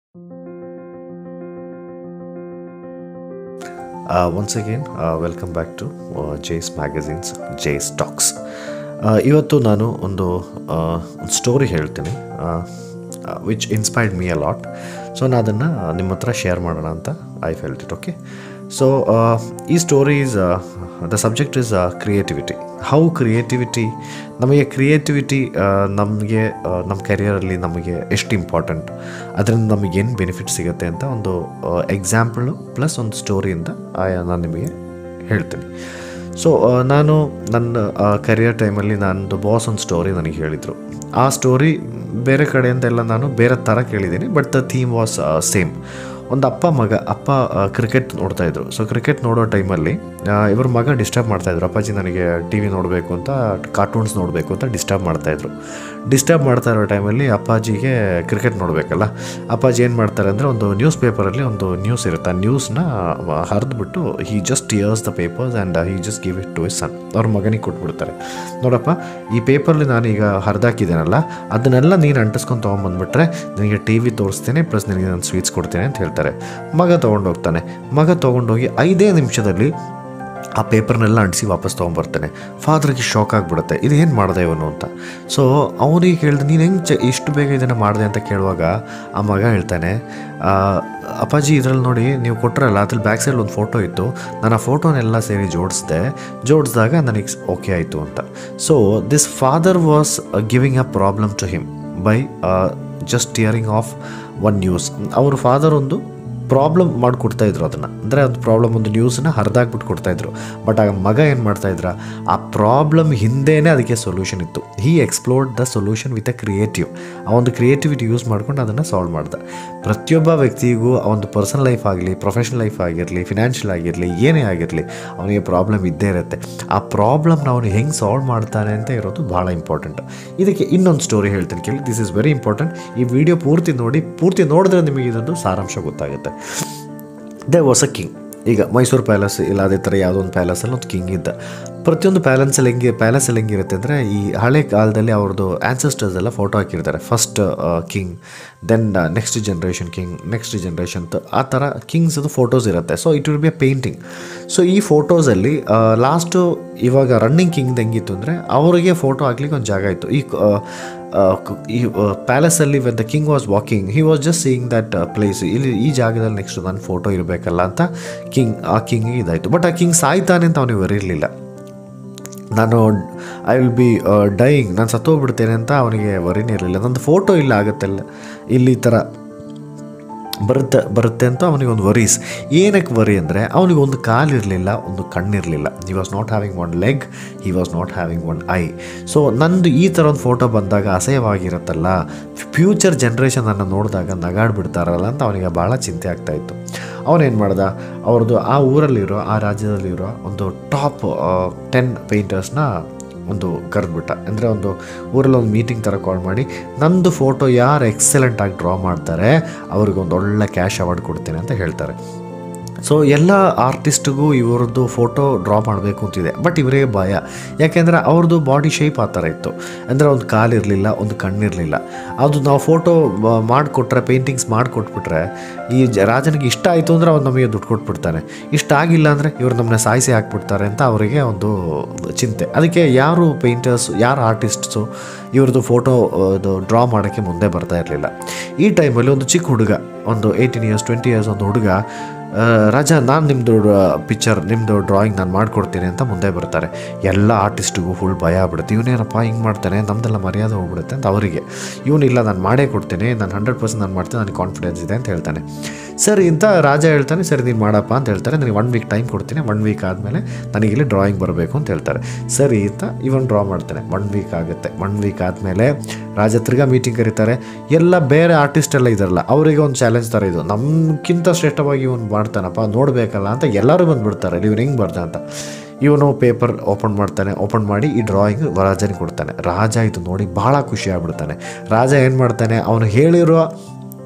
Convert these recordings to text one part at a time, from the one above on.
Uh, once again, uh, welcome back to uh, Jay's Magazines, Jay's Talks. ಇವತ್ತು ನಾನು ಒಂದು ಒಂದು ಸ್ಟೋರಿ ಹೇಳ್ತೀನಿ which inspired me a lot so ನಾನು ಅದನ್ನು ನಿಮ್ಮ ಹತ್ರ ಶೇರ್ ಮಾಡೋಣ ಅಂತ I felt it okay so ಈ story is the subject is creativity how creativity ನಮಗೆ ಕ್ರಿಯೇಟಿವಿಟಿ ನಮಗೆ ನಮ್ಮ ಕೆರಿಯರಲ್ಲಿ ನಮಗೆ ಎಷ್ಟು ಇಂಪಾರ್ಟೆಂಟ್ ಅದರಿಂದ ನಮಗೇನು ಬೆನಿಫಿಟ್ ಸಿಗುತ್ತೆ ಅಂತ ಒಂದು ಎಕ್ಸಾಂಪಲು ಪ್ಲಸ್ ಒಂದು ಸ್ಟೋರಿಯಿಂದ ನಾನು ನಿಮಗೆ ಹೇಳ್ತೀನಿ ಸೊ ನಾನು ನನ್ನ ಕರಿಯರ್ ಟೈಮಲ್ಲಿ ನಂದು ಬಾಸ್ ಒಂದು ಸ್ಟೋರಿ ನನಗೆ ಹೇಳಿದರು ಆ ಸ್ಟೋರಿ ಬೇರೆ ಕಡೆಯಿಂದೆಲ್ಲ ನಾನು ಬೇರೆ ಥರ ಕೇಳಿದ್ದೀನಿ but the theme was same ಒಂದು ಅಪ್ಪ ಮಗ ಅಪ್ಪ ಕ್ರಿಕೆಟ್ ನೋಡ್ತಾ ಇದ್ರು ಸೊ ಕ್ರಿಕೆಟ್ ನೋಡೋ ಟೈಮಲ್ಲಿ ಇವ್ರ ಮಗ ಡಿಸ್ಟರ್ಬ್ ಮಾಡ್ತಾಯಿದ್ರು ಅಪ್ಪಾಜಿ ನನಗೆ ಟಿ ವಿ ನೋಡಬೇಕು ಅಂತ ಕಾರ್ಟೂನ್ಸ್ ನೋಡಬೇಕು ಅಂತ ಡಿಸ್ಟರ್ಬ್ ಮಾಡ್ತಾಯಿದ್ರು ಡಿಸ್ಟರ್ಬ್ ಮಾಡ್ತಾ ಇರೋ ಟೈಮಲ್ಲಿ ಅಪ್ಪಾಜಿಗೆ ಕ್ರಿಕೆಟ್ ನೋಡಬೇಕಲ್ಲ ಅಪ್ಪಾಜಿ ಏನು ಮಾಡ್ತಾರೆ ಅಂದರೆ ಒಂದು ನ್ಯೂಸ್ ಪೇಪರಲ್ಲಿ ಒಂದು ನ್ಯೂಸ್ ಇರುತ್ತೆ ಆ ನ್ಯೂಸ್ನ ಹರಿದ್ಬಿಟ್ಟು he just ears the papers and he just give it to his son ಅವ್ರ ಮಗನಿಗೆ ಕೊಟ್ಬಿಡ್ತಾರೆ ನೋಡಪ್ಪ ಈ ಪೇಪರ್ಲಿ ನಾನೀಗ ಹರಿದಾಕಿದ್ದೇನಲ್ಲ ಅದನ್ನೆಲ್ಲ ನೀನು ಅಂಟಿಸ್ಕೊಂಡು ತೊಗೊಂಬಂದ್ಬಿಟ್ರೆ ನಿನಗೆ ಟಿ ವಿ ತೋರಿಸ್ತೇನೆ ಪ್ಲಸ್ ನಿನಗೆ ನಾನು ಸ್ವೀಟ್ಸ್ ಕೊಡ್ತೇನೆ ಅಂತ ಹೇಳ್ತಾರೆ ಮಗ ತೊಗೊಂಡೋಗ್ತಾನೆ ಮಗ ತೊಗೊಂಡೋಗಿ ಐದೇ ನಿಮಿಷದಲ್ಲಿ ಆ ಪೇಪರ್ನೆಲ್ಲ ಅಂಟಿಸಿ ವಾಪಸ್ ತೊಗೊಂಬರ್ತಾನೆ ಫಾದರ್ಗೆ ಶಾಕ್ ಆಗಿಬಿಡುತ್ತೆ ಇದು ಏನು ಮಾಡಿದೆ ಇವನು ಅಂತ ಸೊ ಅವನಿಗೆ ಕೇಳಿದೆ ನೀನು ಹೆಂಗೆ ಚ ಇಷ್ಟು ಬೇಗ ಇದನ್ನು ಮಾಡಿದೆ ಅಂತ ಕೇಳುವಾಗ ಆ ಮಗ ಹೇಳ್ತಾನೆ ಅಪ್ಪಾಜಿ ಇದರಲ್ಲಿ ನೋಡಿ ನೀವು ಕೊಟ್ಟರಲ್ಲ ಅದ್ರಲ್ಲಿ ಬ್ಯಾಕ್ ಸೈಡ್ ಒಂದು ಫೋಟೋ ಇತ್ತು ನಾನು ಆ ಫೋಟೋನೆಲ್ಲ ಸೇರಿ ಜೋಡಿಸಿದೆ ಜೋಡಿಸಿದಾಗ ನನಗೆ ಓಕೆ ಆಯಿತು ಅಂತ so this father was giving a problem to him by just tearing off one news ಅವ್ರ ಫಾದರ್ ಒಂದು ಪ್ರಾಬ್ಲಮ್ ಮಾಡಿಕೊಡ್ತಾ ಇದ್ರು ಅದನ್ನು ಅಂದರೆ ಒಂದು ಪ್ರಾಬ್ಲಮ್ ಒಂದು ನ್ಯೂಸನ್ನ ಹರಿದಾಕ್ಬಿಟ್ಟು ಕೊಡ್ತಾಯಿದ್ರು ಬಟ್ ಆಗ ಮಗ ಏನು ಮಾಡ್ತಾಯಿದ್ರ ಆ ಪ್ರಾಬ್ಲಮ್ ಹಿಂದೆಯೇ ಅದಕ್ಕೆ ಸೊಲ್ಯೂಷನ್ ಇತ್ತು he explored the solution with a creative ಆ ಒಂದು ಕ್ರಿಯೇಟಿವಿಟಿ ಯೂಸ್ ಮಾಡ್ಕೊಂಡು ಅದನ್ನು ಸಾಲ್ವ್ ಮಾಡ್ದೆ ಪ್ರತಿಯೊಬ್ಬ ವ್ಯಕ್ತಿಗೂ ಆ ಒಂದು ಪರ್ಸನಲ್ ಲೈಫ್ ಆಗಲಿ ಪ್ರೊಫೆಷನಲ್ ಲೈಫ್ ಆಗಿರಲಿ ಫಿನಾನ್ಷಿಯಲ್ ಆಗಿರಲಿ ಏನೇ ಆಗಿರಲಿ ಅವನಿಗೆ ಪ್ರಾಬ್ಲಮ್ ಇದ್ದೇ ಇರುತ್ತೆ ಆ ಪ್ರಾಬ್ಲಮ್ನ ಅವನು ಹೆಂಗೆ ಸಾಲ್ವ್ ಮಾಡ್ತಾನೆ ಅಂತ ಇರೋದು ಭಾಳ ಇಂಪಾರ್ಟೆಂಟ್ ಇದಕ್ಕೆ ಇನ್ನೊಂದು ಸ್ಟೋರಿ ಹೇಳ್ತೀನಿ ಕೇಳಿ ದಿಸ್ ಇಸ್ ವೆರಿ ಇಂಪಾರ್ಟೆಂಟ್ ಈ ವಿಡಿಯೋ ಪೂರ್ತಿ ನೋಡಿ ಪೂರ್ತಿ ನೋಡಿದ್ರೆ ನಿಮಗೆ ಇದೊಂದು ಸಾರಾಂಶ ಗೊತ್ತಾಗುತ್ತೆ ದೇ ವಾಸ್ ಅ ಕಿಂಗ್ ಈಗ ಮೈಸೂರು ಪ್ಯಾಲೇಸ್ ಇಲ್ಲ ಅದೇ ಥರ ಯಾವುದೋ ಒಂದು ಪ್ಯಾಲೇಸಲ್ಲಿ ಒಂದು ಕಿಂಗ್ ಇದ್ದ ಪ್ರತಿಯೊಂದು ಪ್ಯಾಲೆನ್ಸಲ್ಲಿ ಹೆಂಗೆ ಪ್ಯಾಲೇಸಲ್ಲಿ ಹೆಂಗಿರುತ್ತೆ ಅಂದರೆ ಈ ಹಳೆ ಕಾಲದಲ್ಲಿ ಅವ್ರದ್ದು ಆ್ಯನ್ಸಸ್ಟರ್ಸ್ ಎಲ್ಲ ಫೋಟೋ ಹಾಕಿರ್ತಾರೆ first king then next generation king next generation ಆ ಥರ ಕಿಂಗ್ಸದು ಫೋಟೋಸ್ ಇರುತ್ತೆ so it will be a painting so ಈ ಫೋಟೋಸಲ್ಲಿ ಲಾಸ್ಟು ಇವಾಗ ರನ್ನಿಂಗ್ ಕಿಂಗ್ ಹೆಂಗಿತ್ತು ಅಂದರೆ ಅವರಿಗೆ ಫೋಟೋ ಹಾಕ್ಲಿಕ್ಕೆ ಒಂದು ಜಾಗ ಇತ್ತು ಈ ಈ ಪ್ಯಾಲೇಸಲ್ಲಿ when the king was walking he was just seeing that place ಇಲ್ಲಿ ಈ ಜಾಗದಲ್ಲಿ ನೆಕ್ಸ್ಟ್ ನನ್ನ ಫೋಟೋ ಇರಬೇಕಲ್ಲ ಅಂತ ಕಿಂಗ್ ಆ ಕಿಂಗಿಗೆ ಇದಾಯಿತು ಬಟ್ ಆ ಕಿಂಗ್ ಸಾಯ್ತಾನೆ ಅಂತ ಅವನಿಗೆ ಬರೀರಲಿಲ್ಲ ನಾನು ಐ ವಿಲ್ ಬಿ ಡೈಯಿಂಗ್ ನಾನು ಸತ್ತೋಗ್ಬಿಡ್ತೇನೆ ಅಂತ ಅವನಿಗೆ ವರಿನೇ ಇರಲಿಲ್ಲ ನಂದು ಫೋಟೋ ಇಲ್ಲ ಆಗುತ್ತಲ್ಲ ಇಲ್ಲಿ ಈ ಥರ ಬರುತ್ತೆ ಬರುತ್ತೆ ಅಂತ ಅವನಿಗೆ ಒಂದು ವರೀಸ್ ಏನಕ್ಕೆ ವರಿ ಅಂದರೆ ಅವನಿಗೆ ಒಂದು ಕಾಲಿರಲಿಲ್ಲ ಒಂದು ಕಣ್ಣಿರಲಿಲ್ಲ he was not having one leg he was not having one eye so ನಂದು ಈ ಥರ ಒಂದು ಫೋಟೋ ಬಂದಾಗ ಅಸಹ್ಯವಾಗಿರುತ್ತಲ್ಲ ಫ್ಯೂಚರ್ ಜನ್ರೇಷನ್ ನನ್ನ ನೋಡಿದಾಗ ನಗಾಡ್ಬಿಡ್ತಾರಲ್ಲ ಅಂತ ಅವನಿಗೆ ಭಾಳ ಚಿಂತೆ ಆಗ್ತಾಯಿತ್ತು ಅವನೇನು ಮಾಡ್ದ ಅವ್ರದ್ದು ಆ ಊರಲ್ಲಿರೋ ಆ ರಾಜ್ಯದಲ್ಲಿರೋ ಒಂದು ಟಾಪ್ ಟೆನ್ ಪೇಂಟರ್ಸ್ನ ಒಂದು ಕರೆದ್ಬಿಟ್ಟ ಅಂದರೆ ಒಂದು ಊರಲ್ಲಿ ಒಂದು ಮೀಟಿಂಗ್ ಥರ ಕಾಲ್ ಮಾಡಿ ನಂದು ಫೋಟೋ ಯಾರು ಎಕ್ಸಲೆಂಟಾಗಿ ಡ್ರಾ ಮಾಡ್ತಾರೆ ಅವ್ರಿಗೆ ಒಂದು ಒಳ್ಳೆ ಕ್ಯಾಶ್ ಅವಾರ್ಡ್ ಕೊಡ್ತೀನಿ ಅಂತ ಹೇಳ್ತಾರೆ ಸೊ ಎಲ್ಲ ಆರ್ಟಿಸ್ಟಿಗೂ ಇವ್ರದ್ದು ಫೋಟೋ ಡ್ರಾ ಮಾಡಬೇಕು ಅಂತಿದೆ ಬಟ್ ಇವರಿಗೆ ಭಯ ಯಾಕೆಂದರೆ ಅವ್ರದ್ದು ಬಾಡಿ ಶೇಪ್ ಆ ಥರ ಇತ್ತು ಅಂದರೆ ಒಂದು ಕಾಲಿರಲಿಲ್ಲ ಒಂದು ಕಣ್ಣಿರಲಿಲ್ಲ ಅದು ನಾವು ಫೋಟೋ ಮಾಡಿಕೊಟ್ರೆ ಪೇಂಟಿಂಗ್ಸ್ ಮಾಡಿಕೊಟ್ಬಿಟ್ರೆ ಈ ಜ ರಾಜನಿಗೆ ಇಷ್ಟ ಆಯಿತು ಅಂದರೆ ಅವ್ನು ನಮಗೆ ದುಡ್ಡು ಕೊಟ್ಬಿಡ್ತಾನೆ ಇಷ್ಟ ಆಗಿಲ್ಲ ಅಂದರೆ ಇವ್ರು ನಮ್ಮನ್ನ ಸಾಯಿಸಿ ಹಾಕ್ಬಿಡ್ತಾರೆ ಅಂತ ಅವರಿಗೆ ಒಂದು ಚಿಂತೆ ಅದಕ್ಕೆ ಯಾರು ಪೇಂಟರ್ಸ್ ಯಾರು ಆರ್ಟಿಸ್ಟ್ಸು ಇವ್ರದ್ದು ಫೋಟೋ ಅದು ಡ್ರಾ ಮಾಡೋಕ್ಕೆ ಮುಂದೆ ಬರ್ತಾ ಇರಲಿಲ್ಲ ಈ ಟೈಮಲ್ಲಿ ಒಂದು ಚಿಕ್ಕ ಹುಡುಗ ಒಂದು ಏಯ್ಟೀನ್ ಇಯರ್ಸ್ ಟ್ವೆಂಟಿ ಇಯರ್ಸ್ ಒಂದು ಹುಡುಗ ರಾಜ ನಾನು ನಿಮ್ಮದು ಪಿಕ್ಚರ್ ನಿಮ್ಮದು ಡ್ರಾಯಿಂಗ್ ನಾನು ಮಾಡಿಕೊಡ್ತೀನಿ ಅಂತ ಮುಂದೆ ಬರ್ತಾರೆ ಎಲ್ಲ ಆರ್ಟಿಸ್ಟಿಗೂ ಫುಲ್ ಭಯ ಆಗ್ಬಿಡುತ್ತೆ ಇವನೇನಪ್ಪ ಹಿಂಗೆ ಮಾಡ್ತಾನೆ ನಮ್ಮದೆಲ್ಲ ಮರ್ಯಾದೆ ಹೋಗ್ಬಿಡುತ್ತೆ ಅಂತ ಅವರಿಗೆ ಇವನಿಲ್ಲ ನಾನು ಮಾಡೇ ಕೊಡ್ತೀನಿ ನಾನು ಹಂಡ್ರೆಡ್ ಪರ್ಸೆಂಟ್ ನಾನು ಮಾಡ್ತೀನಿ ನನಗೆ ಕಾನ್ಫಿಡೆನ್ಸ್ ಇದೆ ಅಂತ ಹೇಳ್ತಾನೆ ಸರಿ ಅಂತ ರಾಜ ಹೇಳ್ತಾನೆ ಸರಿ ನೀನು ಮಾಡಪ್ಪ ಅಂತ ಹೇಳ್ತಾರೆ ನನಗೆ ಒನ್ ವೀಕ್ ಟೈಮ್ ಕೊಡ್ತೀನಿ ಒನ್ ವೀಕ್ ಆದಮೇಲೆ ನನಗೆ ಇಲ್ಲಿ ಡ್ರಾಯಿಂಗ್ ಬರಬೇಕು ಅಂತ ಹೇಳ್ತಾರೆ ಸರಿ ಅಂತ ಇವನ್ ಡ್ರಾ ಮಾಡ್ತಾನೆ ಒನ್ ವೀಕ್ ಆಗುತ್ತೆ ಒನ್ ವೀಕ್ ಆದಮೇಲೆ ರಾಜ ತಿರ್ಗಾ ಮೀಟಿಂಗ್ ಕರೀತಾರೆ ಎಲ್ಲ ಬೇರೆ ಆರ್ಟಿಸ್ಟ್ ಎಲ್ಲ ಇದಾರಲ್ಲ ಅವರಿಗೆ ಒಂದು ಚಾಲೆಂಜ್ ಥರ ಇದು ನಮ್ಗಿಂತ ಶ್ರೇಷ್ಠವಾಗಿ ಇವನು ಮಾಡ್ತಾನಪ್ಪ ನೋಡಬೇಕಲ್ಲ ಅಂತ ಎಲ್ಲರೂ ಬಂದುಬಿಡ್ತಾರೆ ಇವನು ಹೆಂಗೆ ಬರ್ದ ಅಂತ ಇವನು ಪೇಪರ್ ಓಪನ್ ಮಾಡ್ತಾನೆ ಓಪನ್ ಮಾಡಿ ಈ ಡ್ರಾಯಿಂಗ್ ರಾಜನಿಗೆ ಕೊಡ್ತಾನೆ ರಾಜ ಇದು ನೋಡಿ ಭಾಳ ಖುಷಿ ಆಗ್ಬಿಡ್ತಾನೆ ರಾಜ ಏನು ಮಾಡ್ತಾನೆ ಅವನು ಹೇಳಿರೋ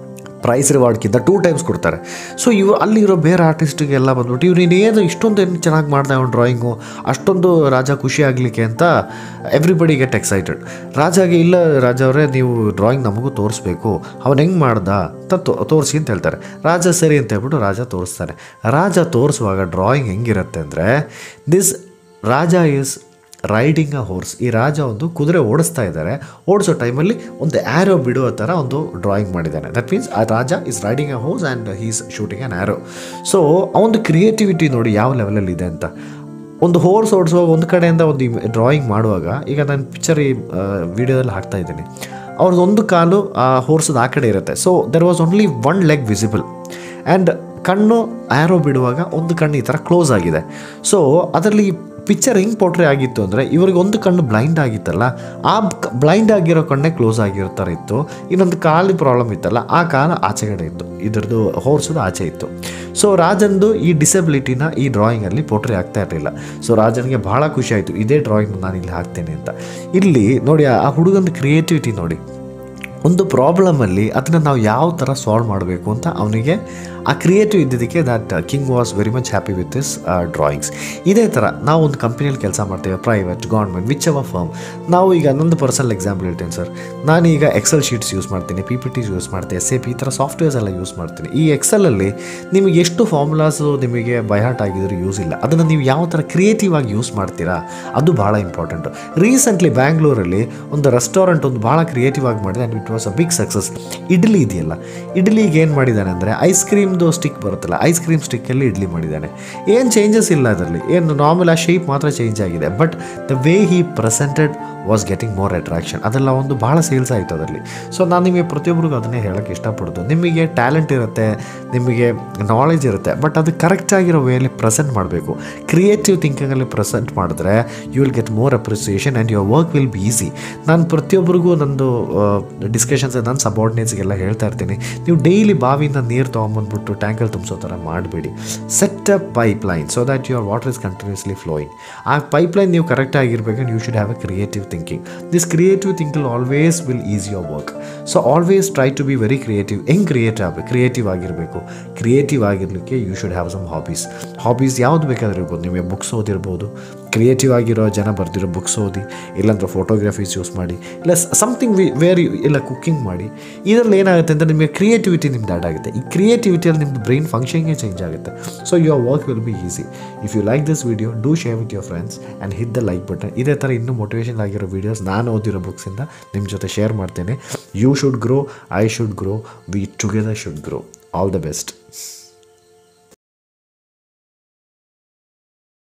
ಪ್ರೈಸ್ ರಿವಾರ್ಡ್ಗಿಂತ ಟೂ ಟೈಮ್ಸ್ ಕೊಡ್ತಾರೆ ಸೊ ಇವು ಅಲ್ಲಿರೋ ಬೇರೆ ಆರ್ಟಿಸ್ಟಿಗೆಲ್ಲ ಬಂದ್ಬಿಟ್ಟು ಇವ್ರು ಇನ್ನೇನು ಇಷ್ಟೊಂದು ಏನು ಚೆನ್ನಾಗಿ ಮಾಡ್ದೆ ಅವ್ನು ಡ್ರಾಯಿಂಗು ಅಷ್ಟೊಂದು ರಾಜ ಖುಷಿ ಆಗಲಿಕ್ಕೆ ಅಂತ ಎವ್ರಿಬಡಿ ಗೆಟ್ ಎಕ್ಸೈಟೆಡ್ ರಾಜಾಗೆ ಇಲ್ಲ ರಾಜ ಅವರೇ ನೀವು ಡ್ರಾಯಿಂಗ್ ನಮಗೂ ತೋರಿಸ್ಬೇಕು ಅವನು ಹೆಂಗೆ ಮಾಡ್ದ ಅಂತ ತೋ ತೋರಿಸಿ ಅಂತ ಹೇಳ್ತಾರೆ ರಾಜ ಸರಿ ಅಂತ ಹೇಳ್ಬಿಟ್ಟು ರಾಜ ತೋರಿಸ್ತಾನೆ ರಾಜ ತೋರಿಸುವಾಗ ಡ್ರಾಯಿಂಗ್ ಹೆಂಗಿರುತ್ತೆ ಅಂದರೆ this raja is riding a horse ಈ ರಾಜ ಒಂದು ಕುದುರೆ ಓಡಿಸ್ತಾ ಇದ್ದಾರೆ ಓಡಿಸೋ ಟೈಮಲ್ಲಿ ಒಂದು ಆ್ಯರೋ ಬಿಡುವ ಥರ ಒಂದು ಡ್ರಾಯಿಂಗ್ ಮಾಡಿದ್ದಾನೆ ದಟ್ ಮೀನ್ಸ್ ಆ raja is riding a horse and he's shooting an arrow so ಅವನದು ಕ್ರಿಯೇಟಿವಿಟಿ ನೋಡಿ ಯಾವ ಲೆವೆಲಲ್ಲಿ ಇದೆ ಅಂತ ಒಂದು ಹೋರ್ಸ್ ಓಡಿಸುವಾಗ ಒಂದು ಕಡೆಯಿಂದ ಒಂದು ಡ್ರಾಯಿಂಗ್ ಮಾಡುವಾಗ ಈಗ ನಾನು ಪಿಕ್ಚರ್ ಈ ವಿಡಿಯೋದಲ್ಲಿ ಹಾಕ್ತಾ ಇದ್ದೀನಿ ಅವ್ರದ್ದು ಒಂದು ಕಾಲು ಆ ಹೋರ್ಸದ ಆ ಕಡೆ ಇರುತ್ತೆ so there was only one leg visible and ಕಣ್ಣು ಆ್ಯರೋ ಬಿಡುವಾಗ ಒಂದು ಕಣ್ಣು ಈ ಥರ ಕ್ಲೋಸ್ ಆಗಿದೆ ಸೊ ಅದರಲ್ಲಿ ಪಿಕ್ಚರ್ ಹೆಂಗೆ ಪೋಟ್ರೆ ಆಗಿತ್ತು ಅಂದರೆ ಇವ್ರಿಗೆ ಒಂದು ಕಣ್ಣು ಬ್ಲೈಂಡ್ ಆಗಿತ್ತಲ್ಲ ಆ ಬ್ಲೈಂಡ್ ಆಗಿರೋ ಕಣ್ಣೇ ಕ್ಲೋಸ್ ಆಗಿರೋ ಥರ ಇತ್ತು ಇನ್ನೊಂದು ಕಾಲು ಪ್ರಾಬ್ಲಮ್ ಇತ್ತಲ್ಲ ಆ ಕಾಲು ಆಚೆಗಡೆ ಇತ್ತು ಇದ್ರದ್ದು ಹೋರ್ಸೋದು ಆಚೆ ಇತ್ತು ಸೊ ರಾಜನ್ದು ಈ ಡಿಸಬಿಲಿಟಿನ ಈ ಡ್ರಾಯಿಂಗಲ್ಲಿ ಪೋಟ್ರೆ ಆಗ್ತಾ ಇರಲಿಲ್ಲ ಸೊ ರಾಜನಿಗೆ ಭಾಳ ಖುಷಿ ಆಯಿತು ಇದೇ ಡ್ರಾಯಿಂಗ್ ನಾನು ಇಲ್ಲಿ ಹಾಕ್ತೇನೆ ಅಂತ ಇಲ್ಲಿ ನೋಡಿ ಆ ಹುಡುಗನ ಕ್ರಿಯೇಟಿವಿಟಿ ನೋಡಿ ಒಂದು ಪ್ರಾಬ್ಲಮಲ್ಲಿ ಅದನ್ನು ನಾವು ಯಾವ ಥರ ಸಾಲ್ವ್ ಮಾಡಬೇಕು ಅಂತ ಅವನಿಗೆ ಆ ಕ್ರಿಯೇಟಿವ್ ಇದ್ದಿದ್ದಕ್ಕೆ that king was very much happy with this drawings ಇದೇ ಥರ ನಾವು ಒಂದು ಕಂಪ್ನಿಯಲ್ಲಿ ಕೆಲಸ ಮಾಡ್ತೇವೆ ಪ್ರೈವೇಟ್ ಗೌರ್ಮೆಂಟ್ ವಿಚ್ ಅವ ಫರ್ಮ್ ನಾವು ಈಗ ನಂದು ಪರ್ಸನಲ್ ಎಕ್ಸಾಂಪಲ್ ಹೇಳ್ತೇನೆ ಸರ್ ನಾನೀಗ ಎಕ್ಸೆಲ್ ಶೀಟ್ಸ್ ಯೂಸ್ ಮಾಡ್ತೀನಿ ಪಿ ಪಿ ಟಿಸ್ ಯೂಸ್ ಮಾಡ್ತೀನಿ ಎಸ್ ಎ ಪಿ ಈ ಥರ ಸಾಫ್ಟ್ವೇರ್ಸ್ ಎಲ್ಲ ಯೂಸ್ ಮಾಡ್ತೀನಿ ಈ ಎಕ್ಸೆಲಲ್ಲಿ ನಿಮಗೆ ಎಷ್ಟು ಫಾರ್ಮುಲಾಸು ನಿಮಗೆ ಬೈಹಾಟ್ ಆಗಿದ್ರು ಯೂಸ್ ಇಲ್ಲ ಅದನ್ನು ನೀವು ಯಾವ ಥರ ಕ್ರಿಯೇಟಿವ್ ಆಗಿ ಯೂಸ್ ಮಾಡ್ತೀರಾ ಅದು ಭಾಳ ಇಂಪಾರ್ಟೆಂಟು ರೀಸೆಂಟ್ಲಿ ಬ್ಯಾಂಗ್ಳೂರಲ್ಲಿ ಒಂದು ರೆಸ್ಟೋರೆಂಟ್ ಒಂದು ಭಾಳ ಕ್ರಿಯೇಟಿವ್ ಆಗಿ ಮಾಡಿದೆ and it was a big success idli ಇದೆಯಲ್ಲ ಇಡ್ಲಿಗೆ ಏನು ಮಾಡಿದ್ದಾನೆ ಅಂದರೆ ಐಸ್ ಕ್ರೀಮ್ದು ಸ್ಟಿಕ್ ಬರುತ್ತಲ್ಲ ಐಸ್ ಕ್ರೀಮ್ ಸ್ಟಿಕ್ಕಲ್ಲಿ ಇಡ್ಲಿ ಮಾಡಿದ್ದಾನೆ ಏನು ಚೇಂಜಸ್ ಇಲ್ಲ ಅದರಲ್ಲಿ ಏನು ನಾರ್ಮಲ್ ಆ ಶೇಪ್ ಮಾತ್ರ ಚೇಂಜ್ ಆಗಿದೆ but the way he presented was getting more attraction ಅದೆಲ್ಲ ಒಂದು ಭಾಳ ಸೇಲ್ಸ್ ಆಯಿತು ಅದರಲ್ಲಿ ಸೊ ನಾನು ನಿಮಗೆ ಪ್ರತಿಯೊಬ್ಬರಿಗೂ ಅದನ್ನೇ ಹೇಳೋಕ್ಕೆ ಇಷ್ಟಪಡೋದು ನಿಮಗೆ ಟ್ಯಾಲೆಂಟ್ ಇರುತ್ತೆ ನಿಮಗೆ ನಾಲೆಜ್ ಇರುತ್ತೆ ಬಟ್ ಅದು ಕರೆಕ್ಟಾಗಿರೋ ವೇಯಲ್ಲಿ ಪ್ರೆಸೆಂಟ್ ಮಾಡಬೇಕು ಕ್ರಿಯೇಟಿವ್ ಥಿಂಕಿಂಗಲ್ಲಿ ಪ್ರೆಸೆಂಟ್ ಮಾಡಿದ್ರೆ you will get more appreciation and your work will be easy ನಾನು ಪ್ರತಿಯೊಬ್ಬರಿಗೂ ನಂದು ಡಿಸ್ಕಷನ್ಸ್ ನನ್ನ ಸಬಾರ್ಡಿನೇಟ್ಸ್ಗೆಲ್ಲ ಹೇಳ್ತಾ ಇರ್ತೀನಿ ನೀವು ಡೈಲಿ ಬಾವಿಯಿಂದ ನೀರು ತೊಗೊಂಬಂದ್ಬಿಟ್ಟು ಟ್ಯಾಂಕಲ್ಲಿ ತುಂಬಿಸೋ ಥರ ಮಾಡಬೇಡಿ set a pipeline so that your water is continuously flowing ಆ ಪೈಪ್ ಲೈನ್ ನೀವು ಕರೆಕ್ಟ್ ಆಗಿರ್ಬೇಕಂದ್ರೆ you should have a creative thinking this creative thinking always will easy your work so always try to be very creative ಹೆಂಗೆ creative ಆಗಬೇಕು creative ಆಗಿರಬೇಕು creative ಆಗಿರಲಿಕ್ಕೆ you should have some hobbies hobbies ಯಾವುದು ಬೇಕಾದ್ರೆ ಇರ್ಬೋದು ನಿಮಗೆ books ಓದಿರ್ಬೋದು creative ಆಗಿರೋ ಜನ ಬರೆದಿರೋ ಬುಕ್ಸ್ ಓದಿ ಇಲ್ಲಾಂದ್ರೆ ಫೋಟೋಗ್ರಫೀಸ್ ಯೂಸ್ ಮಾಡಿ ಇಲ್ಲ ಸಮಥಿಂಗ್ ವಿ ವೇರ್ ಇಲ್ಲ ಕುಕ್ಕಿಂಗ್ ಮಾಡಿ ಇದರಲ್ಲಿ ಏನಾಗುತ್ತೆ ಅಂದರೆ ನಿಮಗೆ ಕ್ರಿಯೇಟಿವಿಟಿ ನಿಮ್ದು ಆ್ಯಡ್ ಆಗುತ್ತೆ ಈ ಕ್ರಿಯೇಟಿವಿಟಿಯಲ್ಲಿ ನಿಮ್ಮದು ಬ್ರೈನ್ ಫಂಕ್ಷನ್ಗೆ ಚೇಂಜ್ ಆಗುತ್ತೆ so your work will be easy if you like this video do share with your friends and hit the like button ಇದೇ ಥರ ಇನ್ನೂ ಮೋಟಿವೇಶನ್ ಆಗಿರೋ ವೀಡಿಯೋಸ್ ನಾನು ಓದಿರೋ ಬುಕ್ಸಿಂದ ನಿಮ್ಮ ಜೊತೆ ಶೇರ್ ಮಾಡ್ತೇನೆ you should grow I should grow we together should grow all the best